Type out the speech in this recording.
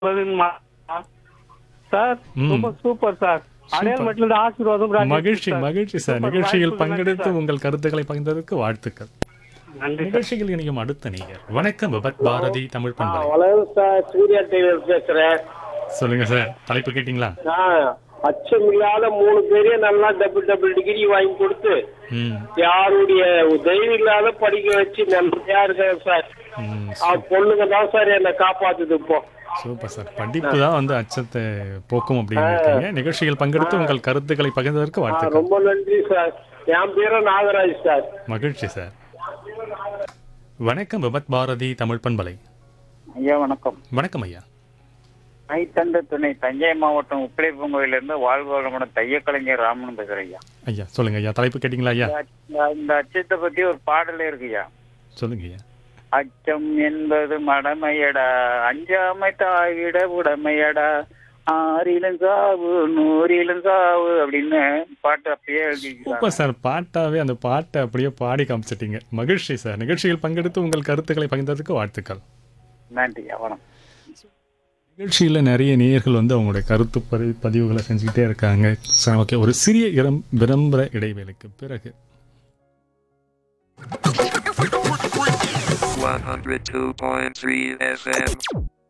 Sir ம். ரொம்ப super sir அடையாள மட்டும் ஆசீர்வாதம் ராஜேஷ் மகிழ்ச்சி சார். மகிழ்ச்சி சார் சூப்பர். நிகழ்ச்சியில் வாய்ப்புக்கு நன்றி பங்கெடுத்து சார். உங்கள் கருத்துக்களை பகிர்ந்ததற்கு வாழ்த்துக்கள் நன்றி சார். நிகழ்ச்சியில் இணையும் அடுத்த நீங்கள் வணக்கம் விபத் பாரதி தமிழ் பண்பலை வணக்கம் சார் சூர்யா டெய்லர் பேசுறேன் சொல்லுங்க சார் தலைப்பு கேட்டீங்களா நான் அச்சம் இல்லாத மூணு பேரையும் நல்லா டபுள் டபுள் டிகிரி வாங்கி கொடுத்து ம் யாருடைய உதவி இல்லாத படிக்க வச்சு நல்லதா இருக்கேன் சார் ம், அவன் பொண்ணுங்க தான் சார் என்னை காப்பாத்துது இப்போ சூப்பர் சார் படிப்பு தான் வந்து அச்சத்தை போக்கும் அப்படின்னு இருக்கீங்க நிகழ்ச்சியில் பங்கெடுத்து உங்கள் கருத்துக்களை பகிர்ந்ததற்கு ஆ, வாழ்த்துக்கள் ரொம்ப நன்றி சார் என் பேரும் நாகராஜ் சார் மகிழ்ச்சி சார் வணக்கம் விபத் பாரதி தமிழ் பண்பலை ஐயா வணக்கம் வணக்கம் ஐயா மைத்தண்ட துணை தஞ்சை மாவட்டம் உப்பிலிப்பங்கோயில இருந்து வாழ்வாளமுடன் தையக்கலைஞர் ராமன் பேசுறேன் ஐயா ஐயா சொல்லுங்க ஐயா தலைப்பு கேட்டீங்களா ஐயா இந்த- இந்த அச்சத்தை பத்தி ஒரு பாடலே இருக்குய்யா சொல்லுங்க ஐயா அச்சம் என்பது மடமையடா அஞ்சாமை தாவிட உடமையடா ஆறிலும் சாவு நூறிலும் சாவு அப்படின்னு பாட்டு அப்பயே எழுதிக்கிறாங்க சூப்பர் சார் பாட்டாவே அந்த பாட்டை அப்படியே பாடி காமிச்சிட்டீங்க மகிழ்ச்சி சார் நிகழ்ச்சியில் பங்கெடுத்து உங்கள் கருத்துக்களை பகிர்ந்ததற்கு வாழ்த்துக்கள் நன்றியா வணக்கம் நிகழ்ச்சியில் நிறைய நேயர்கள் வந்து அவங்களுடைய கருத்து பதி- பதிவுகளை செஞ்சுக்கிட்டே இருக்காங்க சரி ஓகே ஒரு சிறிய இரம் விளம்பர இடைவேளைக்கு பிறகு 102.3 FM.